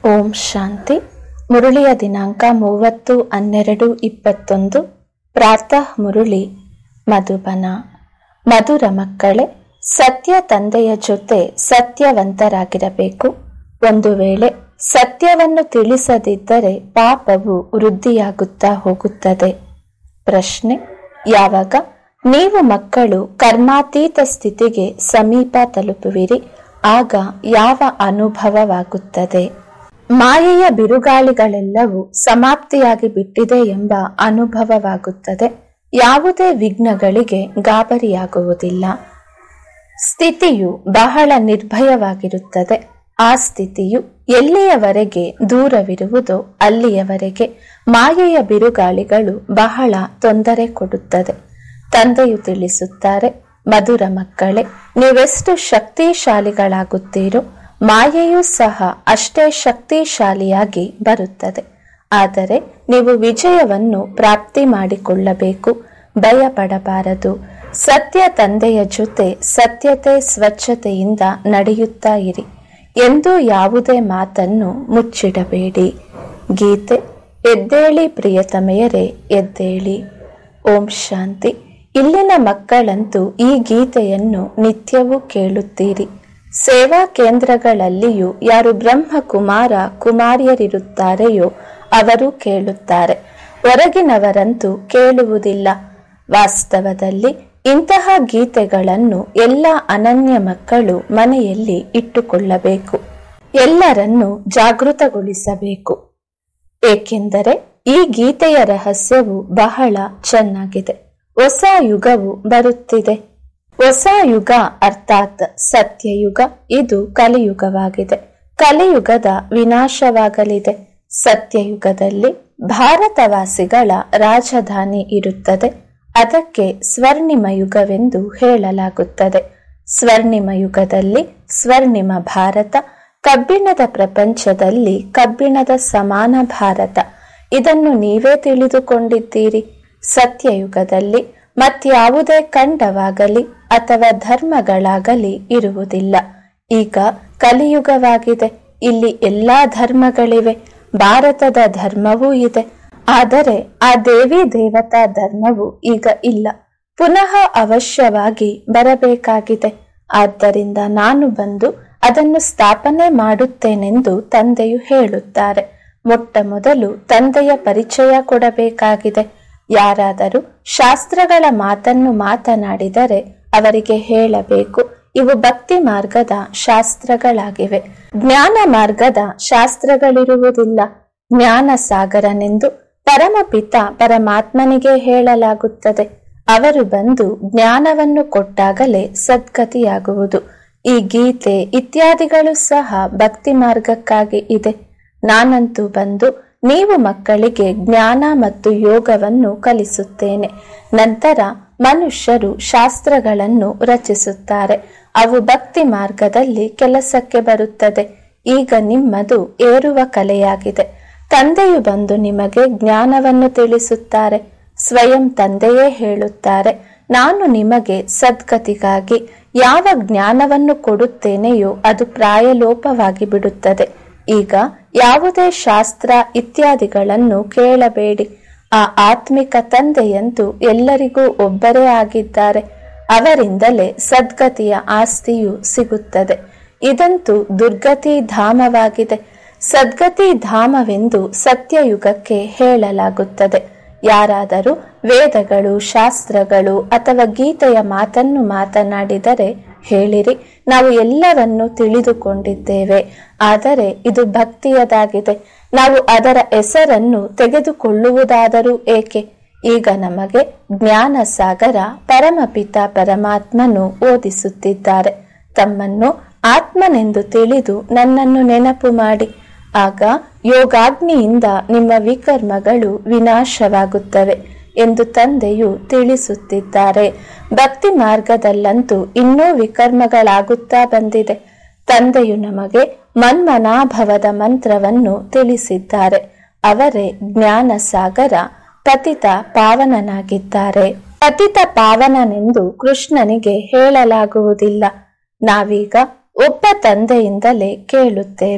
ಓಂ ಶಾಂತಿ ಮುರುಳಿಯ ದಿನಾಂಕ ಮೂವತ್ತು ಹನ್ನೆರಡು ಇಪ್ಪತ್ತೊಂದು ಪ್ರಾತಃ ಮುರುಳಿ ಮಧುಬನ ಮಧುರ ಮಕ್ಕಳೇ ಸತ್ಯ ತಂದೆಯ ಜೊತೆ ಸತ್ಯವಂತರಾಗಿರಬೇಕು ಒಂದು ವೇಳೆ ಸತ್ಯವನ್ನು ತಿಳಿಸದಿದ್ದರೆ ಪಾಪವು ವೃದ್ಧಿಯಾಗುತ್ತಾ ಹೋಗುತ್ತದೆ ಪ್ರಶ್ನೆ ಯಾವಾಗ ನೀವು ಮಕ್ಕಳು ಕರ್ಮಾತೀತ ಸ್ಥಿತಿಗೆ ಸಮೀಪ ತಲುಪುವಿರಿ ಆಗ ಯಾವ ಅನುಭವವಾಗುತ್ತದೆ ಮಾಯೆಯ ಬಿರುಗಾಳಿಗಳೆಲ್ಲವೂ ಸಮಾಪ್ತಿಯಾಗಿ ಬಿಟ್ಟಿದೆ ಎಂಬ ಅನುಭವವಾಗುತ್ತದೆ ಯಾವುದೇ ವಿಘ್ನಗಳಿಗೆ ಗಾಬರಿಯಾಗುವುದಿಲ್ಲ ಸ್ಥಿತಿಯು ಬಹಳ ನಿರ್ಭಯವಾಗಿರುತ್ತದೆ ಆ ಸ್ಥಿತಿಯು ಎಲ್ಲಿಯವರೆಗೆ ದೂರವಿರುವುದೋ ಅಲ್ಲಿಯವರೆಗೆ ಮಾಯೆಯ ಬಿರುಗಾಳಿಗಳು ಬಹಳ ತೊಂದರೆ ಕೊಡುತ್ತದೆ ತಂದೆಯು ತಿಳಿಸುತ್ತಾರೆ ಮಧುರ ಮಕ್ಕಳೇ ನೀವೆಷ್ಟು ಶಕ್ತಿಶಾಲಿಗಳಾಗುತ್ತೀರೋ ಮಾಯೆಯೂ ಸಹ ಅಷ್ಟೇ ಶಕ್ತಿಶಾಲಿಯಾಗಿ ಬರುತ್ತದೆ ಆದರೆ ನೀವು ವಿಜಯವನ್ನು ಪ್ರಾಪ್ತಿ ಮಾಡಿಕೊಳ್ಳಬೇಕು ಭಯಪಡಬಾರದು ಸತ್ಯ ತಂದೆಯ ಜೊತೆ ಸತ್ಯತೆ ಸ್ವಚ್ಛತೆಯಿಂದ ನಡೆಯುತ್ತಾ ಇರಿ ಎಂದು ಯಾವುದೇ ಮಾತನ್ನು ಮುಚ್ಚಿಡಬೇಡಿ ಗೀತೆ ಎದ್ದೇಳಿ ಪ್ರಿಯತಮೆಯರೇ ಎದ್ದೇಳಿ ಓಂ ಶಾಂತಿ ಇಲ್ಲಿನ ಮಕ್ಕಳಂತೂ ಈ ಗೀತೆಯನ್ನು ನಿತ್ಯವೂ ಕೇಳುತ್ತೀರಿ ಸೇವಾ ಕೇಂದ್ರಗಳಲ್ಲಿಯೂ ಯಾರು ಬ್ರಹ್ಮ ಕುಮಾರ ಕುಮಾರಿಯರಿರುತ್ತಾರೆಯೋ ಅವರು ಕೇಳುತ್ತಾರೆ ಹೊರಗಿನವರಂತೂ ಕೇಳುವುದಿಲ್ಲ ವಾಸ್ತವದಲ್ಲಿ ಇಂತಹ ಗೀತೆಗಳನ್ನು ಎಲ್ಲ ಅನನ್ಯ ಮಕ್ಕಳು ಮನೆಯಲ್ಲಿ ಇಟ್ಟುಕೊಳ್ಳಬೇಕು ಎಲ್ಲರನ್ನೂ ಜಾಗೃತಗೊಳಿಸಬೇಕು ಏಕೆಂದರೆ ಈ ಗೀತೆಯ ರಹಸ್ಯವು ಬಹಳ ಚೆನ್ನಾಗಿದೆ ಹೊಸ ಯುಗವು ಬರುತ್ತಿದೆ ಹೊಸ ಯುಗ ಅರ್ಥಾತ್ ಸತ್ಯಯುಗ ಇದು ಕಲಿಯುಗವಾಗಿದೆ ಕಲಿಯುಗದ ವಿನಾಶವಾಗಲಿದೆ ಸತ್ಯಯುಗದಲ್ಲಿ ಭಾರತವಾಸಿಗಳ ರಾಜಧಾನಿ ಇರುತ್ತದೆ ಅದಕ್ಕೆ ಸ್ವರ್ಣಿಮ ಯುಗವೆಂದು ಹೇಳಲಾಗುತ್ತದೆ ಸ್ವರ್ಣಿಮ ಯುಗದಲ್ಲಿ ಸ್ವರ್ಣಿಮ ಭಾರತ ಕಬ್ಬಿಣದ ಪ್ರಪಂಚದಲ್ಲಿ ಕಬ್ಬಿಣದ ಸಮಾನ ಭಾರತ ಇದನ್ನು ನೀವೇ ತಿಳಿದುಕೊಂಡಿದ್ದೀರಿ ಸತ್ಯಯುಗದಲ್ಲಿ ಮತ್ಯಾವುದೇ ಖಂಡವಾಗಲಿ ಅಥವಾ ಧರ್ಮಗಳಾಗಲಿ ಇರುವುದಿಲ್ಲ ಈಗ ಕಲಿಯುಗವಾಗಿದೆ ಇಲ್ಲಿ ಎಲ್ಲಾ ಧರ್ಮಗಳಿವೆ ಭಾರತದ ಧರ್ಮವೂ ಇದೆ ಆದರೆ ಆ ದೇವಿ ದೇವತಾ ಧರ್ಮವು ಈಗ ಇಲ್ಲ ಪುನಃ ಅವಶ್ಯವಾಗಿ ಬರಬೇಕಾಗಿದೆ ಆದ್ದರಿಂದ ನಾನು ಬಂದು ಅದನ್ನು ಸ್ಥಾಪನೆ ಮಾಡುತ್ತೇನೆಂದು ತಂದೆಯು ಹೇಳುತ್ತಾರೆ ಮೊಟ್ಟ ಮೊದಲು ತಂದೆಯ ಪರಿಚಯ ಕೊಡಬೇಕಾಗಿದೆ ಯಾರಾದರೂ ಶಾಸ್ತ್ರಗಳ ಮಾತನ್ನು ಮಾತನಾಡಿದರೆ ಅವರಿಗೆ ಹೇಳಬೇಕು ಇವು ಭಕ್ತಿ ಮಾರ್ಗದ ಶಾಸ್ತ್ರಗಳಾಗಿವೆ ಜ್ಞಾನ ಮಾರ್ಗದ ಶಾಸ್ತ್ರಗಳಿರುವುದಿಲ್ಲ ಜ್ಞಾನ ಸಾಗರನೆಂದು ಪರಮಪಿತ ಪರಮಾತ್ಮನಿಗೆ ಹೇಳಲಾಗುತ್ತದೆ ಅವರು ಬಂದು ಜ್ಞಾನವನ್ನು ಕೊಟ್ಟಾಗಲೇ ಸದ್ಗತಿಯಾಗುವುದು ಈ ಗೀತೆ ಇತ್ಯಾದಿಗಳು ಸಹ ಭಕ್ತಿ ಮಾರ್ಗಕ್ಕಾಗಿ ಇದೆ ನಾನಂತೂ ಬಂದು ನೀವು ಮಕ್ಕಳಿಗೆ ಜ್ಞಾನ ಮತ್ತು ಯೋಗವನ್ನು ಕಲಿಸುತ್ತೇನೆ ನಂತರ ಮನುಷ್ಯರು ಶಾಸ್ತ್ರಗಳನ್ನು ರಚಿಸುತ್ತಾರೆ ಅವು ಭಕ್ತಿ ಮಾರ್ಗದಲ್ಲಿ ಕೆಲಸಕ್ಕೆ ಬರುತ್ತದೆ ಈಗ ನಿಮ್ಮದು ಏರುವ ಕಲೆಯಾಗಿದೆ ತಂದೆಯು ಬಂದು ನಿಮಗೆ ಜ್ಞಾನವನ್ನು ತಿಳಿಸುತ್ತಾರೆ ಸ್ವಯಂ ತಂದೆಯೇ ಹೇಳುತ್ತಾರೆ ನಾನು ನಿಮಗೆ ಸದ್ಗತಿಗಾಗಿ ಯಾವ ಜ್ಞಾನವನ್ನು ಕೊಡುತ್ತೇನೆಯೋ ಅದು ಪ್ರಾಯಲೋಪವಾಗಿ ಬಿಡುತ್ತದೆ ಈಗ ಯಾವುದೇ ಶಾಸ್ತ್ರ ಇತ್ಯಾದಿಗಳನ್ನು ಕೇಳಬೇಡಿ ಆ ಆತ್ಮಿಕ ತಂದೆಯಂತೂ ಎಲ್ಲರಿಗೂ ಒಬ್ಬರೇ ಆಗಿದ್ದಾರೆ ಅವರಿಂದಲೇ ಸದ್ಗತಿಯ ಆಸ್ತಿಯು ಸಿಗುತ್ತದೆ ಇದಂತೂ ದುರ್ಗತಿ ಧಾಮವಾಗಿದೆ ಸದ್ಗತಿ ಧಾಮವೆಂದು ಸತ್ಯಯುಗಕ್ಕೆ ಹೇಳಲಾಗುತ್ತದೆ ಯಾರಾದರೂ ವೇದಗಳು ಶಾಸ್ತ್ರಗಳು ಅಥವಾ ಗೀತೆಯ ಮಾತನ್ನು ಮಾತನಾಡಿದರೆ ಹೇಳಿರಿ ನಾವು ಎಲ್ಲವನ್ನೂ ತಿಳಿದುಕೊಂಡಿದ್ದೇವೆ ಆದರೆ ಇದು ಭಕ್ತಿಯದಾಗಿದೆ ನಾವು ಅದರ ಹೆಸರನ್ನು ತೆಗೆದುಕೊಳ್ಳುವುದಾದರೂ ಏಕೆ ಈಗ ನಮಗೆ ಜ್ಞಾನ ಸಾಗರ ಪರಮಪಿತ ಪರಮಾತ್ಮನು ಓದಿಸುತ್ತಿದ್ದಾರೆ ತಮ್ಮನ್ನು ಆತ್ಮನೆಂದು ತಿಳಿದು ನನ್ನನ್ನು ನೆನಪು ಮಾಡಿ ಆಗ ಯೋಗಾಗ್ನಿಯಿಂದ ನಿಮ್ಮ ವಿಕರ್ಮಗಳು ವಿನಾಶವಾಗುತ್ತವೆ ಎಂದು ತಂದೆಯು ತಿಳಿಸುತ್ತಿದ್ದಾರೆ ಭಕ್ತಿ ಮಾರ್ಗದಲ್ಲಂತೂ ಇನ್ನೂ ವಿಕರ್ಮಗಳಾಗುತ್ತಾ ಬಂದಿದೆ ತಂದೆಯು ನಮಗೆ ಮನ್ಮನಾಭವದ ಮಂತ್ರವನ್ನು ತಿಳಿಸಿದ್ದಾರೆ ಅವರೇ ಜ್ಞಾನ ಸಾಗರ ಪತಿತ ಪಾವನನಾಗಿದ್ದಾರೆ ಪತಿತ ಪಾವನನೆಂದು ಕೃಷ್ಣನಿಗೆ ಹೇಳಲಾಗುವುದಿಲ್ಲ ನಾವೀಗ ಒಬ್ಬ ತಂದೆಯಿಂದಲೇ ಕೇಳುತ್ತೇವೆ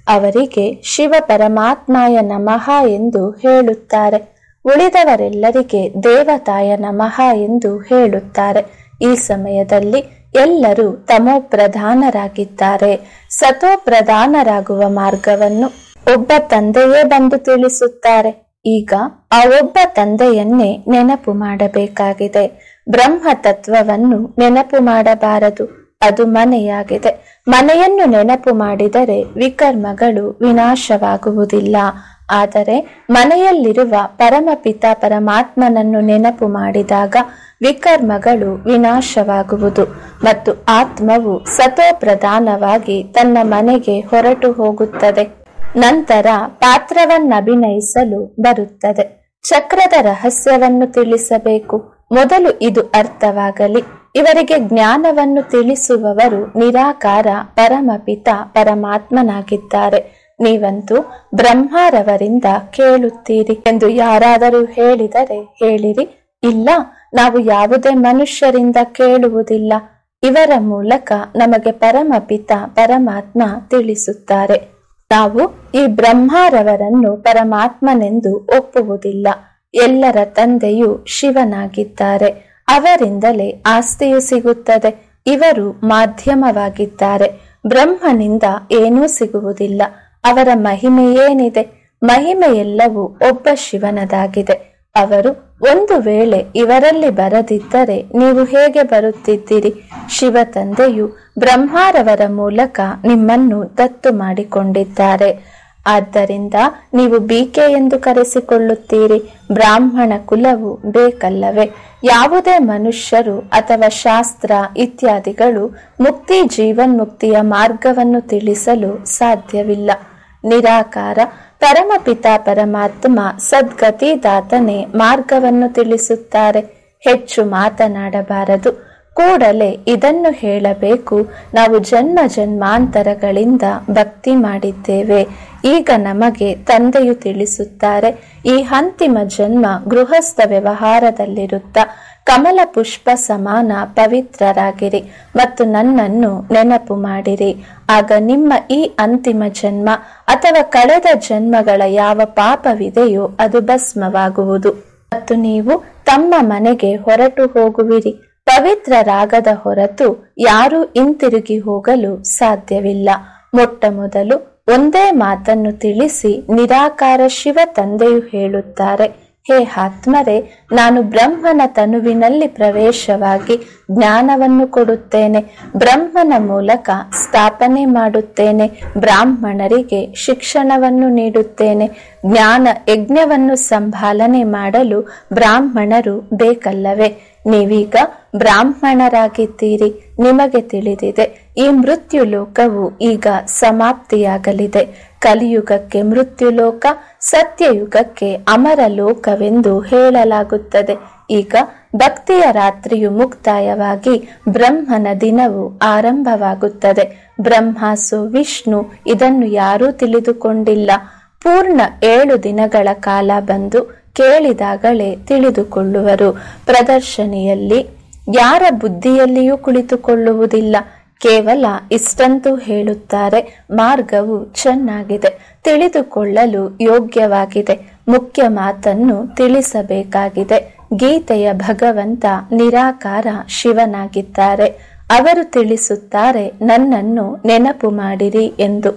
ಅವರಿಗೆ ಶಿವ ಪರಮಾತ್ಮಾಯ ನಮಃ ಎಂದು ಹೇಳುತ್ತಾರೆ ಉಳಿದವರೆಲ್ಲರಿಗೆ ದೇವತಾಯ ನಮಃ ಎಂದು ಹೇಳುತ್ತಾರೆ ಈ ಸಮಯದಲ್ಲಿ ಎಲ್ಲರೂ ತಮೋ ಪ್ರಧಾನರಾಗಿದ್ದಾರೆ ಸತೋ ಪ್ರಧಾನರಾಗುವ ಮಾರ್ಗವನ್ನು ಒಬ್ಬ ತಂದೆಯೇ ಬಂದು ತಿಳಿಸುತ್ತಾರೆ ಈಗ ಆ ಒಬ್ಬ ತಂದೆಯನ್ನೇ ನೆನಪು ಮಾಡಬೇಕಾಗಿದೆ ಬ್ರಹ್ಮ ತತ್ವವನ್ನು ನೆನಪು ಮಾಡಬಾರದು ಅದು ಮನೆಯಾಗಿದೆ ಮನೆಯನ್ನು ನೆನಪು ಮಾಡಿದರೆ ವಿಕರ್ಮಗಳು ವಿನಾಶವಾಗುವುದಿಲ್ಲ ಆದರೆ ಮನೆಯಲ್ಲಿರುವ ಪರಮಪಿತ ಪರಮಾತ್ಮನನ್ನು ನೆನಪು ಮಾಡಿದಾಗ ವಿಕರ್ಮಗಳು ವಿನಾಶವಾಗುವುದು ಮತ್ತು ಆತ್ಮವು ಸತೋ ಪ್ರಧಾನವಾಗಿ ತನ್ನ ಮನೆಗೆ ಹೊರಟು ಹೋಗುತ್ತದೆ ನಂತರ ಪಾತ್ರವನ್ನಭಿನಯಿಸಲು ಬರುತ್ತದೆ ಚಕ್ರದ ರಹಸ್ಯವನ್ನು ತಿಳಿಸಬೇಕು ಮೊದಲು ಇದು ಅರ್ಥವಾಗಲಿ ಇವರಿಗೆ ಜ್ಞಾನವನ್ನು ತಿಳಿಸುವವರು ನಿರಾಕಾರ ಪರಮಪಿತ ಪರಮಾತ್ಮನಾಗಿದ್ದಾರೆ ನೀವಂತೂ ಬ್ರಹ್ಮರವರಿಂದ ಕೇಳುತ್ತೀರಿ ಎಂದು ಯಾರಾದರೂ ಹೇಳಿದರೆ ಹೇಳಿರಿ ಇಲ್ಲ ನಾವು ಯಾವುದೇ ಮನುಷ್ಯರಿಂದ ಕೇಳುವುದಿಲ್ಲ ಇವರ ಮೂಲಕ ನಮಗೆ ಪರಮಪಿತ ಪರಮಾತ್ಮ ತಿಳಿಸುತ್ತಾರೆ ನಾವು ಈ ಬ್ರಹ್ಮರವರನ್ನು ಪರಮಾತ್ಮನೆಂದು ಒಪ್ಪುವುದಿಲ್ಲ ಎಲ್ಲರ ತಂದೆಯು ಶಿವನಾಗಿದ್ದಾರೆ ಅವರಿಂದಲೇ ಆಸ್ತಿಯು ಸಿಗುತ್ತದೆ ಇವರು ಮಾಧ್ಯಮವಾಗಿದ್ದಾರೆ ಬ್ರಹ್ಮನಿಂದ ಏನೂ ಸಿಗುವುದಿಲ್ಲ ಅವರ ಮಹಿಮೆಯೇನಿದೆ ಮಹಿಮೆಯೆಲ್ಲವೂ ಒಬ್ಬ ಶಿವನದಾಗಿದೆ ಅವರು ಒಂದು ವೇಳೆ ಇವರಲ್ಲಿ ಬರದಿದ್ದರೆ ನೀವು ಹೇಗೆ ಬರುತ್ತಿದ್ದೀರಿ ಶಿವ ತಂದೆಯು ಬ್ರಹ್ಮಾರವರ ಮೂಲಕ ನಿಮ್ಮನ್ನು ದತ್ತು ಮಾಡಿಕೊಂಡಿದ್ದಾರೆ ಆದ್ದರಿಂದ ನೀವು ಬಿಕೆ ಎಂದು ಕರೆಸಿಕೊಳ್ಳುತ್ತೀರಿ ಬ್ರಾಹ್ಮಣ ಕುಲವು ಬೇಕಲ್ಲವೇ ಯಾವುದೇ ಮನುಷ್ಯರು ಅಥವಾ ಶಾಸ್ತ್ರ ಇತ್ಯಾದಿಗಳು ಮುಕ್ತಿ ಜೀವನ್ಮುಕ್ತಿಯ ಮಾರ್ಗವನ್ನು ತಿಳಿಸಲು ಸಾಧ್ಯವಿಲ್ಲ ನಿರಾಕಾರ ಪರಮಪಿತ ಪರಮಾತ್ಮ ಸದ್ಗತಿದಾತನೇ ಮಾರ್ಗವನ್ನು ತಿಳಿಸುತ್ತಾರೆ ಹೆಚ್ಚು ಮಾತನಾಡಬಾರದು ಕೂಡಲೇ ಇದನ್ನು ಹೇಳಬೇಕು ನಾವು ಜನ್ಮ ಜನ್ಮಾಂತರಗಳಿಂದ ಭಕ್ತಿ ಮಾಡಿದ್ದೇವೆ ಈಗ ನಮಗೆ ತಂದೆಯು ತಿಳಿಸುತ್ತಾರೆ ಈ ಅಂತಿಮ ಜನ್ಮ ಗೃಹಸ್ಥ ವ್ಯವಹಾರದಲ್ಲಿರುತ್ತ ಕಮಲ ಪುಷ್ಪ ಸಮಾನ ಪವಿತ್ರರಾಗಿರಿ ಮತ್ತು ನನ್ನನ್ನು ನೆನಪು ಮಾಡಿರಿ ಆಗ ನಿಮ್ಮ ಈ ಅಂತಿಮ ಜನ್ಮ ಅಥವಾ ಕಳೆದ ಜನ್ಮಗಳ ಯಾವ ಪಾಪವಿದೆಯೋ ಅದು ಭಸ್ಮವಾಗುವುದು ಮತ್ತು ನೀವು ತಮ್ಮ ಮನೆಗೆ ಹೊರಟು ಹೋಗುವಿರಿ ಪವಿತ್ರರಾಗದ ಹೊರತು ಯಾರೂ ಹಿಂತಿರುಗಿ ಹೋಗಲು ಸಾಧ್ಯವಿಲ್ಲ ಮೊಟ್ಟ ಮೊದಲು ಒಂದೇ ಮಾತನ್ನು ತಿಳಿಸಿ ನಿರಾಕಾರ ಶಿವ ತಂದೆಯು ಹೇಳುತ್ತಾರೆ ಹೇ ಆತ್ಮರೇ ನಾನು ಬ್ರಹ್ಮನ ತನುವಿನಲ್ಲಿ ಪ್ರವೇಶವಾಗಿ ಜ್ಞಾನವನ್ನು ಕೊಡುತ್ತೇನೆ ಬ್ರಹ್ಮನ ಮೂಲಕ ಸ್ಥಾಪನೆ ಮಾಡುತ್ತೇನೆ ಬ್ರಾಹ್ಮಣರಿಗೆ ಶಿಕ್ಷಣವನ್ನು ನೀಡುತ್ತೇನೆ ಜ್ಞಾನ ಯಜ್ಞವನ್ನು ಸಂಭಾಲನೆ ಮಾಡಲು ಬ್ರಾಹ್ಮಣರು ಬೇಕಲ್ಲವೇ ನೀವೀಗ ಬ್ರಾಹ್ಮಣರಾಗಿದ್ದೀರಿ ನಿಮಗೆ ತಿಳಿದಿದೆ ಈ ಮೃತ್ಯು ಲೋಕವು ಈಗ ಸಮಾಪ್ತಿಯಾಗಲಿದೆ ಕಲಿಯುಗಕ್ಕೆ ಮೃತ್ಯುಲೋಕ ಸತ್ಯಯುಗಕ್ಕೆ ಅಮರ ಲೋಕವೆಂದು ಹೇಳಲಾಗುತ್ತದೆ ಈಗ ಭಕ್ತಿಯ ರಾತ್ರಿಯು ಮುಕ್ತಾಯವಾಗಿ ಬ್ರಹ್ಮನ ದಿನವು ಆರಂಭವಾಗುತ್ತದೆ ಬ್ರಹ್ಮಾಸು ವಿಷ್ಣು ಇದನ್ನು ಯಾರೂ ತಿಳಿದುಕೊಂಡಿಲ್ಲ ಪೂರ್ಣ ಏಳು ದಿನಗಳ ಕಾಲ ಬಂದು ಕೇಳಿದಾಗಲೇ ತಿಳಿದುಕೊಳ್ಳುವರು ಪ್ರದರ್ಶನಿಯಲ್ಲಿ ಯಾರ ಬುದ್ಧಿಯಲ್ಲಿಯೂ ಕುಳಿತುಕೊಳ್ಳುವುದಿಲ್ಲ ಕೇವಲ ಇಷ್ಟಂತೂ ಹೇಳುತ್ತಾರೆ ಮಾರ್ಗವು ಚೆನ್ನಾಗಿದೆ ತಿಳಿದುಕೊಳ್ಳಲು ಯೋಗ್ಯವಾಗಿದೆ ಮುಖ್ಯ ಮಾತನ್ನು ತಿಳಿಸಬೇಕಾಗಿದೆ ಗೀತೆಯ ಭಗವಂತ ನಿರಾಕಾರ ಶಿವನಾಗಿದ್ದಾರೆ ಅವರು ತಿಳಿಸುತ್ತಾರೆ ನನ್ನನ್ನು ನೆನಪು ಮಾಡಿರಿ ಎಂದು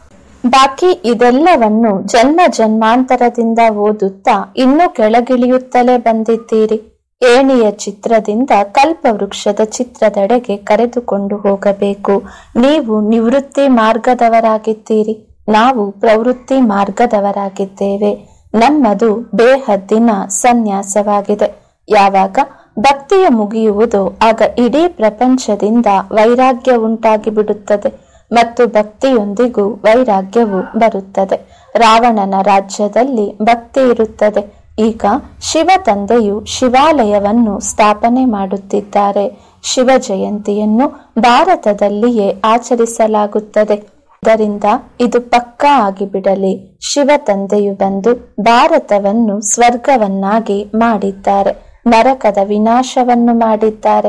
ಬಾಕಿ ಇದೆಲ್ಲವನ್ನು ಜನ್ಮ ಜನ್ಮಾಂತರದಿಂದ ಓದುತ್ತಾ ಇನ್ನೂ ಕೆಳಗಿಳಿಯುತ್ತಲೇ ಬಂದಿದ್ದೀರಿ ಏಣಿಯ ಚಿತ್ರದಿಂದ ಕಲ್ಪವೃಕ್ಷದ ಚಿತ್ರದೆಡೆಗೆ ಕರೆದುಕೊಂಡು ಹೋಗಬೇಕು ನೀವು ನಿವೃತ್ತಿ ಮಾರ್ಗದವರಾಗಿದ್ದೀರಿ ನಾವು ಪ್ರವೃತ್ತಿ ಮಾರ್ಗದವರಾಗಿದ್ದೇವೆ ನಮ್ಮದು ಬೇಹದ್ದಿನ ಸನ್ಯಾಸವಾಗಿದೆ ಯಾವಾಗ ಭಕ್ತಿಯ ಮುಗಿಯುವುದೋ ಆಗ ಇಡೀ ಪ್ರಪಂಚದಿಂದ ವೈರಾಗ್ಯ ಉಂಟಾಗಿ ಬಿಡುತ್ತದೆ ಮತ್ತು ಭಕ್ತಿಯೊಂದಿಗೂ ವೈರಾಗ್ಯವು ಬರುತ್ತದೆ ರಾವಣನ ರಾಜ್ಯದಲ್ಲಿ ಭಕ್ತಿ ಇರುತ್ತದೆ ಈಗ ಶಿವ ತಂದೆಯು ಶಿವಾಲಯವನ್ನು ಸ್ಥಾಪನೆ ಮಾಡುತ್ತಿದ್ದಾರೆ ಶಿವ ಜಯಂತಿಯನ್ನು ಭಾರತದಲ್ಲಿಯೇ ಆಚರಿಸಲಾಗುತ್ತದೆ ಇದರಿಂದ ಇದು ಪಕ್ಕಾ ಆಗಿಬಿಡಲಿ ಶಿವ ತಂದೆಯು ಬಂದು ಭಾರತವನ್ನು ಸ್ವರ್ಗವನ್ನಾಗಿ ಮಾಡಿದ್ದಾರೆ ನರಕದ ವಿನಾಶವನ್ನು ಮಾಡಿದ್ದಾರೆ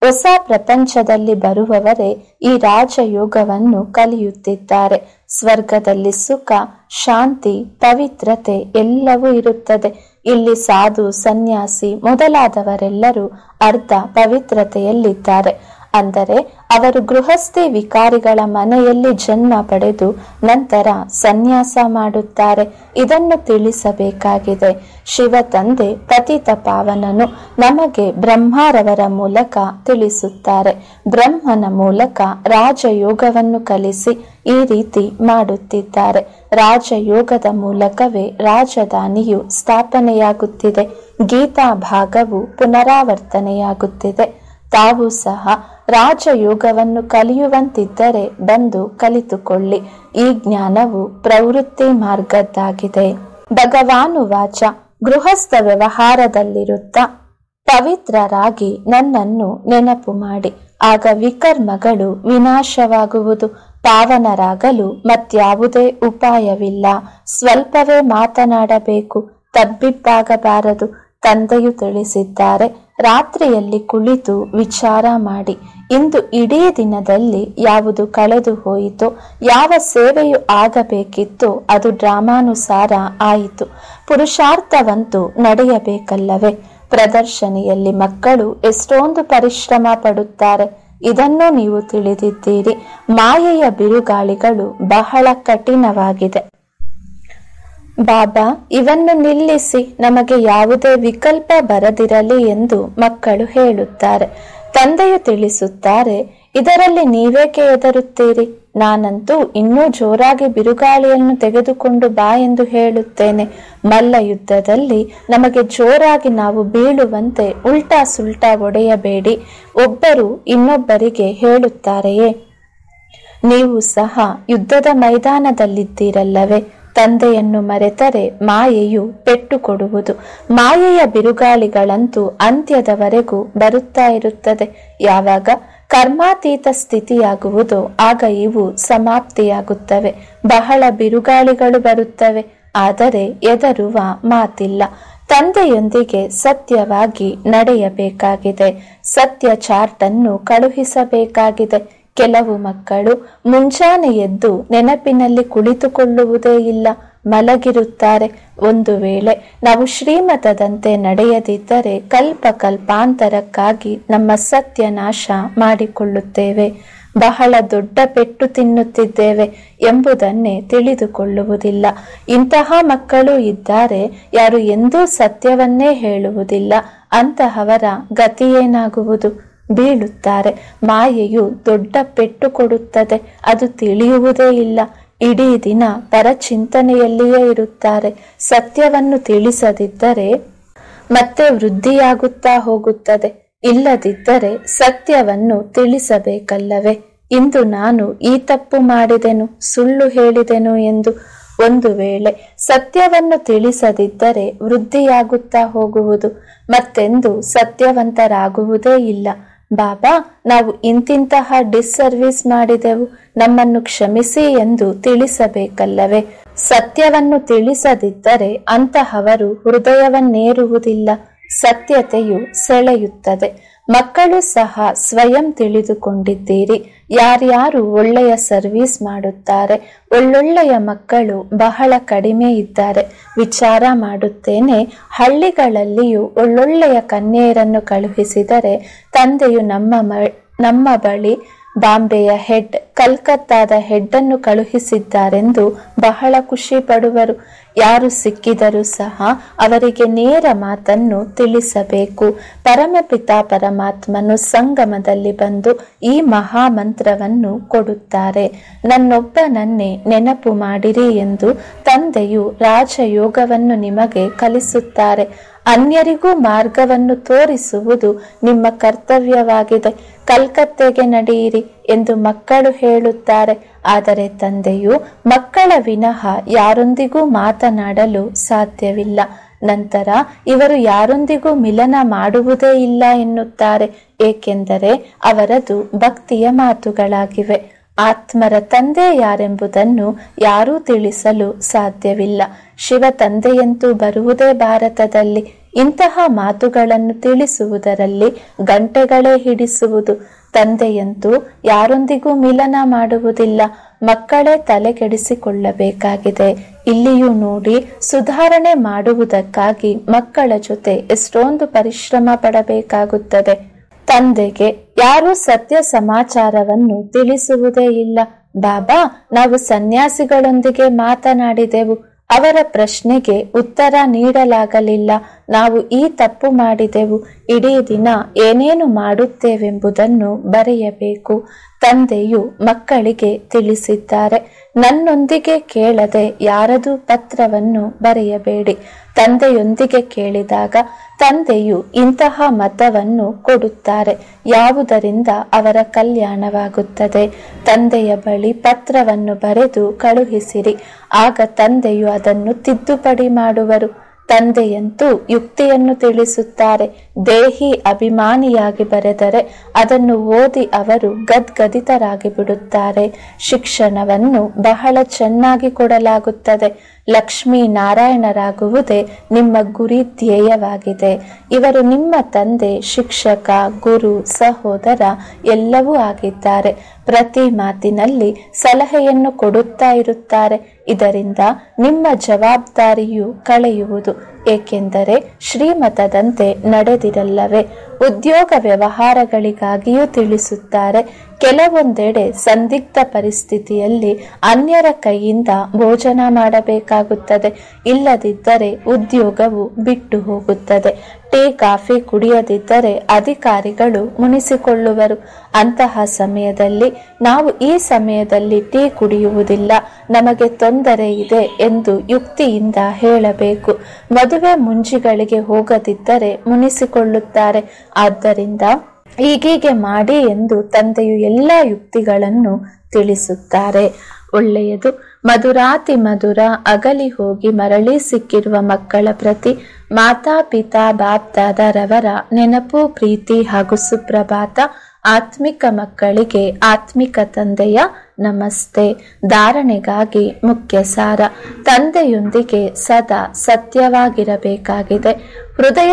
ಹೊಸ ಪ್ರಪಂಚದಲ್ಲಿ ಬರುವವರೇ ಈ ರಾಜಯೋಗವನ್ನು ಕಲಿಯುತ್ತಿದ್ದಾರೆ ಸ್ವರ್ಗದಲ್ಲಿ ಸುಖ ಶಾಂತಿ ಪವಿತ್ರತೆ ಎಲ್ಲವೂ ಇರುತ್ತದೆ ಇಲ್ಲಿ ಸಾಧು ಸನ್ಯಾಸಿ ಮೊದಲಾದವರೆಲ್ಲರೂ ಅರ್ಧ ಪವಿತ್ರತೆಯಲ್ಲಿದ್ದಾರೆ ಅಂದರೆ ಅವರು ಗೃಹಸ್ಥಿ ವಿಕಾರಿಗಳ ಮನೆಯಲ್ಲಿ ಜನ್ಮ ಪಡೆದು ನಂತರ ಸನ್ಯಾಸ ಮಾಡುತ್ತಾರೆ ಇದನ್ನು ತಿಳಿಸಬೇಕಾಗಿದೆ ಶಿವ ತಂದೆ ಪತಿತ ಪಾವನನು ನಮಗೆ ಬ್ರಹ್ಮರವರ ಮೂಲಕ ತಿಳಿಸುತ್ತಾರೆ ಬ್ರಹ್ಮನ ಮೂಲಕ ರಾಜಯೋಗವನ್ನು ಕಲಿಸಿ ಈ ರೀತಿ ಮಾಡುತ್ತಿದ್ದಾರೆ ರಾಜಯೋಗದ ಮೂಲಕವೇ ರಾಜಧಾನಿಯು ಸ್ಥಾಪನೆಯಾಗುತ್ತಿದೆ ಗೀತಾ ಭಾಗವು ಪುನರಾವರ್ತನೆಯಾಗುತ್ತಿದೆ ತಾವು ಸಹ ರಾಜಯೋಗವನ್ನು ಕಲಿಯುವಂತಿದ್ದರೆ ಬಂದು ಕಲಿತುಕೊಳ್ಳಿ ಈ ಜ್ಞಾನವು ಪ್ರವೃತ್ತಿ ಮಾರ್ಗದ್ದಾಗಿದೆ ಭಗವಾನು ವಾಚ ಗೃಹಸ್ಥ ವ್ಯವಹಾರದಲ್ಲಿರುತ್ತಾ ಪವಿತ್ರರಾಗಿ ನನ್ನನ್ನು ನೆನಪು ಮಾಡಿ ಆಗ ವಿಕರ್ಮಗಳು ವಿನಾಶವಾಗುವುದು ಪಾವನರಾಗಲು ಮತ್ಯಾವುದೇ ಉಪಾಯವಿಲ್ಲ ಸ್ವಲ್ಪವೇ ಮಾತನಾಡಬೇಕು ತಬ್ಬಿಬ್ಬಾಗಬಾರದು ತಂದೆಯು ತಿಳಿಸಿದ್ದಾರೆ ರಾತ್ರಿಯಲ್ಲಿ ಕುಳಿತು ವಿಚಾರ ಮಾಡಿ ಇಂದು ಇಡೀ ದಿನದಲ್ಲಿ ಯಾವುದು ಕಳೆದು ಹೋಯಿತೋ ಯಾವ ಸೇವೆಯು ಆಗಬೇಕಿತ್ತೋ ಅದು ಡ್ರಾಮಾನುಸಾರ ಆಯಿತು ಪುರುಷಾರ್ಥವಂತೂ ನಡೆಯಬೇಕಲ್ಲವೇ ಪ್ರದರ್ಶನಿಯಲ್ಲಿ ಮಕ್ಕಳು ಎಷ್ಟೊಂದು ಪರಿಶ್ರಮ ಪಡುತ್ತಾರೆ ಇದನ್ನು ನೀವು ತಿಳಿದಿದ್ದೀರಿ ಮಾಯೆಯ ಬಿರುಗಾಳಿಗಳು ಬಹಳ ಕಠಿಣವಾಗಿದೆ ಬಾಬಾ ಇವನ್ನು ನಿಲ್ಲಿಸಿ ನಮಗೆ ಯಾವುದೇ ವಿಕಲ್ಪ ಬರದಿರಲಿ ಎಂದು ಮಕ್ಕಳು ಹೇಳುತ್ತಾರೆ ತಂದೆಯು ತಿಳಿಸುತ್ತಾರೆ ಇದರಲ್ಲಿ ನೀವೇಕೆ ಎದರುತ್ತೀರಿ ನಾನಂತೂ ಇನ್ನೂ ಜೋರಾಗಿ ಬಿರುಗಾಳಿಯನ್ನು ತೆಗೆದುಕೊಂಡು ಬಾ ಎಂದು ಹೇಳುತ್ತೇನೆ ಮಲ್ಲ ಯುದ್ಧದಲ್ಲಿ ನಮಗೆ ಜೋರಾಗಿ ನಾವು ಬೀಳುವಂತೆ ಉಲ್ಟಾ ಸುಲ್ಟಾ ಒಡೆಯಬೇಡಿ ಒಬ್ಬರು ಇನ್ನೊಬ್ಬರಿಗೆ ಹೇಳುತ್ತಾರೆಯೇ ನೀವು ಸಹ ಯುದ್ಧದ ಮೈದಾನದಲ್ಲಿದ್ದೀರಲ್ಲವೇ ತಂದೆಯನ್ನು ಮರೆತರೆ ಮಾಯೆಯು ಪೆಟ್ಟು ಕೊಡುವುದು ಮಾಯೆಯ ಬಿರುಗಾಳಿಗಳಂತೂ ಅಂತ್ಯದವರೆಗೂ ಬರುತ್ತಾ ಇರುತ್ತದೆ ಯಾವಾಗ ಕರ್ಮಾತೀತ ಸ್ಥಿತಿಯಾಗುವುದೋ ಆಗ ಇವು ಸಮಾಪ್ತಿಯಾಗುತ್ತವೆ ಬಹಳ ಬಿರುಗಾಳಿಗಳು ಬರುತ್ತವೆ ಆದರೆ ಎದರುವ ಮಾತಿಲ್ಲ ತಂದೆಯೊಂದಿಗೆ ಸತ್ಯವಾಗಿ ನಡೆಯಬೇಕಾಗಿದೆ ಸತ್ಯ ಚಾರ್ಟ್ ಅನ್ನು ಕಳುಹಿಸಬೇಕಾಗಿದೆ ಕೆಲವು ಮಕ್ಕಳು ಮುಂಜಾನೆ ಎದ್ದು ನೆನಪಿನಲ್ಲಿ ಕುಳಿತುಕೊಳ್ಳುವುದೇ ಇಲ್ಲ ಮಲಗಿರುತ್ತಾರೆ ಒಂದು ವೇಳೆ ನಾವು ಶ್ರೀಮತದಂತೆ ನಡೆಯದಿದ್ದರೆ ಕಲ್ಪ ಕಲ್ಪಾಂತರಕ್ಕಾಗಿ ನಮ್ಮ ಸತ್ಯನಾಶ ಮಾಡಿಕೊಳ್ಳುತ್ತೇವೆ ಬಹಳ ದೊಡ್ಡ ಪೆಟ್ಟು ತಿನ್ನುತ್ತಿದ್ದೇವೆ ಎಂಬುದನ್ನೇ ತಿಳಿದುಕೊಳ್ಳುವುದಿಲ್ಲ ಇಂತಹ ಮಕ್ಕಳು ಇದ್ದಾರೆ ಯಾರು ಎಂದೂ ಸತ್ಯವನ್ನೇ ಹೇಳುವುದಿಲ್ಲ ಅಂತಹವರ ಗತಿಯೇನಾಗುವುದು ಬೀಳುತ್ತಾರೆ ಮಾಯೆಯು ದೊಡ್ಡ ಪೆಟ್ಟು ಕೊಡುತ್ತದೆ ಅದು ತಿಳಿಯುವುದೇ ಇಲ್ಲ ಇಡೀ ದಿನ ಪರಚಿಂತನೆಯಲ್ಲಿಯೇ ಇರುತ್ತಾರೆ ಸತ್ಯವನ್ನು ತಿಳಿಸದಿದ್ದರೆ ಮತ್ತೆ ವೃದ್ಧಿಯಾಗುತ್ತಾ ಹೋಗುತ್ತದೆ ಇಲ್ಲದಿದ್ದರೆ ಸತ್ಯವನ್ನು ತಿಳಿಸಬೇಕಲ್ಲವೇ ಇಂದು ನಾನು ಈ ತಪ್ಪು ಮಾಡಿದೆನು ಸುಳ್ಳು ಹೇಳಿದೆನು ಎಂದು ಒಂದು ವೇಳೆ ಸತ್ಯವನ್ನು ತಿಳಿಸದಿದ್ದರೆ ವೃದ್ಧಿಯಾಗುತ್ತಾ ಹೋಗುವುದು ಮತ್ತೆಂದು ಸತ್ಯವಂತರಾಗುವುದೇ ಇಲ್ಲ ಬಾಬಾ ನಾವು ಇಂತಿಂತಹ ಡಿಸ್ಸರ್ವಿಸ್ ಮಾಡಿದೆವು ನಮ್ಮನ್ನು ಕ್ಷಮಿಸಿ ಎಂದು ತಿಳಿಸಬೇಕಲ್ಲವೇ ಸತ್ಯವನ್ನು ತಿಳಿಸದಿದ್ದರೆ ಅಂತಹವರು ಹೃದಯವನ್ನೇರುವುದಿಲ್ಲ ಸತ್ಯತೆಯು ಸೆಳೆಯುತ್ತದೆ ಮಕ್ಕಳು ಸಹ ಸ್ವಯಂ ತಿಳಿದುಕೊಂಡಿದ್ದೀರಿ ಯಾರ್ಯಾರು ಒಳ್ಳೆಯ ಸರ್ವಿಸ್ ಮಾಡುತ್ತಾರೆ ಒಳ್ಳೊಳ್ಳೆಯ ಮಕ್ಕಳು ಬಹಳ ಕಡಿಮೆ ಇದ್ದಾರೆ ವಿಚಾರ ಮಾಡುತ್ತೇನೆ ಹಳ್ಳಿಗಳಲ್ಲಿಯೂ ಒಳ್ಳೊಳ್ಳೆಯ ಕನ್ಯೆಯರನ್ನು ಕಳುಹಿಸಿದರೆ ತಂದೆಯು ನಮ್ಮ ನಮ್ಮ ಬಳಿ ಬಾಂಬೆಯ ಹೆಡ್ ಕಲ್ಕತ್ತಾದ ಹೆಡ್ ಅನ್ನು ಕಳುಹಿಸಿದ್ದಾರೆಂದು ಬಹಳ ಖುಷಿ ಪಡುವರು ಯಾರು ಸಿಕ್ಕಿದರೂ ಸಹ ಅವರಿಗೆ ನೇರ ಮಾತನ್ನು ತಿಳಿಸಬೇಕು ಪರಮಪಿತ ಪರಮಾತ್ಮನು ಸಂಗಮದಲ್ಲಿ ಬಂದು ಈ ಮಹಾಮಂತ್ರವನ್ನು ಕೊಡುತ್ತಾರೆ ನನ್ನೊಬ್ಬನನ್ನೇ ನೆನಪು ಮಾಡಿರಿ ಎಂದು ತಂದೆಯು ರಾಜಯೋಗವನ್ನು ನಿಮಗೆ ಕಲಿಸುತ್ತಾರೆ ಅನ್ಯರಿಗೂ ಮಾರ್ಗವನ್ನು ತೋರಿಸುವುದು ನಿಮ್ಮ ಕರ್ತವ್ಯವಾಗಿದೆ ಕಲ್ಕತ್ತೆಗೆ ನಡೆಯಿರಿ ಎಂದು ಮಕ್ಕಳು ಹೇಳುತ್ತಾರೆ ಆದರೆ ತಂದೆಯು ಮಕ್ಕಳ ವಿನಃ ಯಾರೊಂದಿಗೂ ಮಾತನಾಡಲು ಸಾಧ್ಯವಿಲ್ಲ ನಂತರ ಇವರು ಯಾರೊಂದಿಗೂ ಮಿಲನ ಮಾಡುವುದೇ ಇಲ್ಲ ಎನ್ನುತ್ತಾರೆ ಏಕೆಂದರೆ ಅವರದು ಭಕ್ತಿಯ ಮಾತುಗಳಾಗಿವೆ ಆತ್ಮರ ತಂದೆ ಯಾರೆಂಬುದನ್ನು ಯಾರೂ ತಿಳಿಸಲು ಸಾಧ್ಯವಿಲ್ಲ ಶಿವ ತಂದೆಯಂತೂ ಬರುವುದೇ ಭಾರತದಲ್ಲಿ ಇಂತಹ ಮಾತುಗಳನ್ನು ತಿಳಿಸುವುದರಲ್ಲಿ ಗಂಟೆಗಳೇ ಹಿಡಿಸುವುದು ತಂದೆಯಂತೂ ಯಾರೊಂದಿಗೂ ಮಿಲನ ಮಾಡುವುದಿಲ್ಲ ಮಕ್ಕಳೇ ತಲೆಕೆಡಿಸಿಕೊಳ್ಳಬೇಕಾಗಿದೆ ಇಲ್ಲಿಯೂ ನೋಡಿ ಸುಧಾರಣೆ ಮಾಡುವುದಕ್ಕಾಗಿ ಮಕ್ಕಳ ಜೊತೆ ಎಷ್ಟೊಂದು ಪರಿಶ್ರಮ ಪಡಬೇಕಾಗುತ್ತದೆ ತಂದೆಗೆ ಯಾರೂ ಸತ್ಯ ಸಮಾಚಾರವನ್ನು ತಿಳಿಸುವುದೇ ಇಲ್ಲ ಬಾಬಾ ನಾವು ಸನ್ಯಾಸಿಗಳೊಂದಿಗೆ ಮಾತನಾಡಿದೆವು ಅವರ ಪ್ರಶ್ನೆಗೆ ಉತ್ತರ ನೀಡಲಾಗಲಿಲ್ಲ ನಾವು ಈ ತಪ್ಪು ಮಾಡಿದೆವು ಇಡೀ ದಿನ ಏನೇನು ಮಾಡುತ್ತೇವೆಂಬುದನ್ನು ಬರೆಯಬೇಕು ತಂದೆಯು ಮಕ್ಕಳಿಗೆ ತಿಳಿಸಿದ್ದಾರೆ ನನ್ನೊಂದಿಗೆ ಕೇಳದೆ ಯಾರದೂ ಪತ್ರವನ್ನು ಬರೆಯಬೇಡಿ ತಂದೆಯೊಂದಿಗೆ ಕೇಳಿದಾಗ ತಂದೆಯು ಇಂತಹ ಮತವನ್ನು ಕೊಡುತ್ತಾರೆ ಯಾವುದರಿಂದ ಅವರ ಕಲ್ಯಾಣವಾಗುತ್ತದೆ ತಂದೆಯ ಬಳಿ ಪತ್ರವನ್ನು ಬರೆದು ಕಳುಹಿಸಿರಿ ಆಗ ತಂದೆಯು ಅದನ್ನು ತಿದ್ದುಪಡಿ ಮಾಡುವರು ತಂದೆಯಂತೂ ಯುಕ್ತಿಯನ್ನು ತಿಳಿಸುತ್ತಾರೆ ದೇಹಿ ಅಭಿಮಾನಿಯಾಗಿ ಬರೆದರೆ ಅದನ್ನು ಓದಿ ಅವರು ಗದ್ಗದಿತರಾಗಿ ಬಿಡುತ್ತಾರೆ ಶಿಕ್ಷಣವನ್ನು ಬಹಳ ಚೆನ್ನಾಗಿ ಕೊಡಲಾಗುತ್ತದೆ ಲಕ್ಷ್ಮೀ ನಾರಾಯಣರಾಗುವುದೇ ನಿಮ್ಮ ಗುರಿ ಧ್ಯೇಯವಾಗಿದೆ ಇವರು ನಿಮ್ಮ ತಂದೆ ಶಿಕ್ಷಕ ಗುರು ಸಹೋದರ ಎಲ್ಲವೂ ಆಗಿದ್ದಾರೆ ಪ್ರತಿ ಮಾತಿನಲ್ಲಿ ಸಲಹೆಯನ್ನು ಕೊಡುತ್ತಾ ಇರುತ್ತಾರೆ ಇದರಿಂದ ನಿಮ್ಮ ಜವಾಬ್ದಾರಿಯು ಕಳೆಯುವುದು ಏಕೆಂದರೆ ಶ್ರೀಮತದಂತೆ ನಡೆದಿರಲ್ಲವೇ ಉದ್ಯೋಗ ವ್ಯವಹಾರಗಳಿಗಾಗಿಯೂ ತಿಳಿಸುತ್ತಾರೆ ಕೆಲವೊಂದೆಡೆ ಸಂದಿಗ್ಧ ಪರಿಸ್ಥಿತಿಯಲ್ಲಿ ಅನ್ಯರ ಕೈಯಿಂದ ಭೋಜನ ಮಾಡಬೇಕಾಗುತ್ತದೆ ಇಲ್ಲದಿದ್ದರೆ ಉದ್ಯೋಗವು ಬಿಟ್ಟು ಹೋಗುತ್ತದೆ ಟೀ ಕಾಫಿ ಕುಡಿಯದಿದ್ದರೆ ಅಧಿಕಾರಿಗಳು ಮುನಿಸಿಕೊಳ್ಳುವರು ಅಂತಹ ಸಮಯದಲ್ಲಿ ನಾವು ಈ ಸಮಯದಲ್ಲಿ ಟೀ ಕುಡಿಯುವುದಿಲ್ಲ ನಮಗೆ ತೊಂದರೆ ಇದೆ ಎಂದು ಯುಕ್ತಿಯಿಂದ ಹೇಳಬೇಕು ಮದುವೆ ಮುಂಜಿಗಳಿಗೆ ಹೋಗದಿದ್ದರೆ ಮುನಿಸಿಕೊಳ್ಳುತ್ತಾರೆ ಆದ್ದರಿಂದ ಹೀಗೀಗೆ ಮಾಡಿ ಎಂದು ತಂದೆಯು ಎಲ್ಲ ಯುಕ್ತಿಗಳನ್ನು ತಿಳಿಸುತ್ತಾರೆ ಒಳ್ಳೆಯದು ಮಧುರಾತಿ ಮಧುರ ಅಗಲಿ ಹೋಗಿ ಮರಳಿ ಸಿಕ್ಕಿರುವ ಮಕ್ಕಳ ಪ್ರತಿ ಮಾತಾ ಪಿತಾ ಬಾಪ್ದಾದರವರ ನೆನಪು ಪ್ರೀತಿ ಹಾಗೂ ಸುಪ್ರಭಾತ ಆತ್ಮಿಕ ಮಕ್ಕಳಿಗೆ ಆತ್ಮಿಕ ತಂದೆಯ ನಮಸ್ತೆ ಧಾರಣೆಗಾಗಿ ಮುಖ್ಯ ಸಾರ ತಂದೆಯೊಂದಿಗೆ ಸದಾ ಸತ್ಯವಾಗಿರಬೇಕಾಗಿದೆ ಹೃದಯ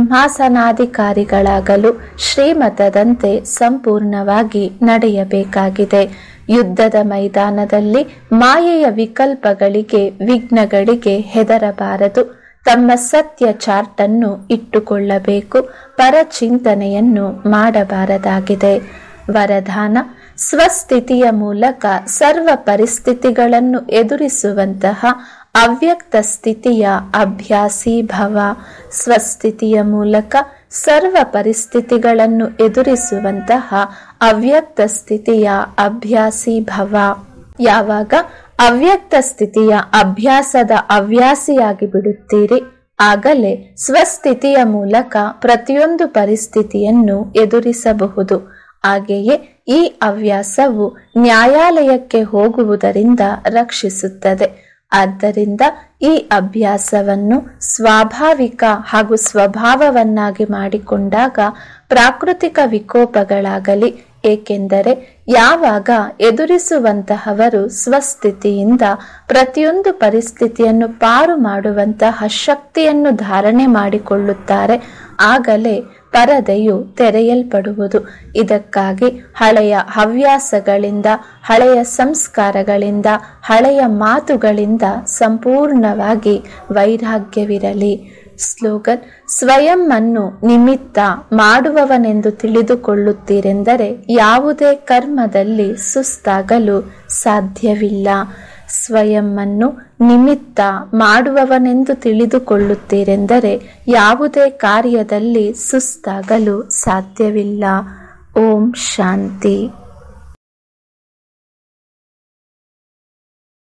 ಸಿಂಹಾಸನಾಧಿಕಾರಿಗಳಾಗಲು ಶ್ರೀಮತದಂತೆ ಸಂಪೂರ್ಣವಾಗಿ ನಡೆಯಬೇಕಾಗಿದೆ ಯುದ್ಧದ ಮೈದಾನದಲ್ಲಿ ಮಾಯೆಯ ವಿಕಲ್ಪಗಳಿಗೆ ವಿಘ್ನಗಳಿಗೆ ಹೆದರಬಾರದು ತಮ್ಮ ಸತ್ಯ ಚಾರ್ಟ್ ಅನ್ನು ಇಟ್ಟುಕೊಳ್ಳಬೇಕು ಪರಚಿಂತನೆಯನ್ನು ಮಾಡಬಾರದಾಗಿದೆ ವರದಾನ ಸ್ವಸ್ಥಿತಿಯ ಮೂಲಕ ಸರ್ವ ಪರಿಸ್ಥಿತಿಗಳನ್ನು ಎದುರಿಸುವಂತಹ ಅವ್ಯಕ್ತ ಸ್ಥಿತಿಯ ಅಭ್ಯಾಸಿ ಭವ ಸ್ವಸ್ಥಿತಿಯ ಮೂಲಕ ಸರ್ವ ಪರಿಸ್ಥಿತಿಗಳನ್ನು ಎದುರಿಸುವಂತಹ ಅವ್ಯಕ್ತ ಸ್ಥಿತಿಯ ಅಭ್ಯಾಸಿ ಭವ ಯಾವಾಗ ಅವ್ಯಕ್ತ ಸ್ಥಿತಿಯ ಅಭ್ಯಾಸದ ಹವ್ಯಾಸಿಯಾಗಿ ಬಿಡುತ್ತೀರಿ ಆಗಲೇ ಸ್ವಸ್ಥಿತಿಯ ಮೂಲಕ ಪ್ರತಿಯೊಂದು ಪರಿಸ್ಥಿತಿಯನ್ನು ಎದುರಿಸಬಹುದು ಹಾಗೆಯೇ ಈ ಹವ್ಯಾಸವು ನ್ಯಾಯಾಲಯಕ್ಕೆ ಹೋಗುವುದರಿಂದ ರಕ್ಷಿಸುತ್ತದೆ ಆದ್ದರಿಂದ ಈ ಅಭ್ಯಾಸವನ್ನು ಸ್ವಾಭಾವಿಕ ಹಾಗೂ ಸ್ವಭಾವವನ್ನಾಗಿ ಮಾಡಿಕೊಂಡಾಗ ಪ್ರಾಕೃತಿಕ ವಿಕೋಪಗಳಾಗಲಿ ಏಕೆಂದರೆ ಯಾವಾಗ ಎದುರಿಸುವಂತಹವರು ಸ್ವಸ್ಥಿತಿಯಿಂದ ಪ್ರತಿಯೊಂದು ಪರಿಸ್ಥಿತಿಯನ್ನು ಪಾರು ಮಾಡುವಂತಹ ಶಕ್ತಿಯನ್ನು ಧಾರಣೆ ಮಾಡಿಕೊಳ್ಳುತ್ತಾರೆ ಆಗಲೇ ಪರದೆಯು ತೆರೆಯಲ್ಪಡುವುದು ಇದಕ್ಕಾಗಿ ಹಳೆಯ ಹವ್ಯಾಸಗಳಿಂದ ಹಳೆಯ ಸಂಸ್ಕಾರಗಳಿಂದ ಹಳೆಯ ಮಾತುಗಳಿಂದ ಸಂಪೂರ್ಣವಾಗಿ ವೈರಾಗ್ಯವಿರಲಿ ಸ್ಲೋಗನ್ ಸ್ವಯಂ ಅನ್ನು ನಿಮಿತ್ತ ಮಾಡುವವನೆಂದು ತಿಳಿದುಕೊಳ್ಳುತ್ತೀರೆಂದರೆ ಯಾವುದೇ ಕರ್ಮದಲ್ಲಿ ಸುಸ್ತಾಗಲು ಸಾಧ್ಯವಿಲ್ಲ ಸ್ವಯಂ ಅನ್ನು ನಿಮಿತ್ತ ಮಾಡುವವನೆಂದು ತಿಳಿದುಕೊಳ್ಳುತ್ತೀರೆಂದರೆ ಯಾವುದೇ ಕಾರ್ಯದಲ್ಲಿ ಸುಸ್ತಾಗಲು ಸಾಧ್ಯವಿಲ್ಲ ಓಂ ಶಾಂತಿ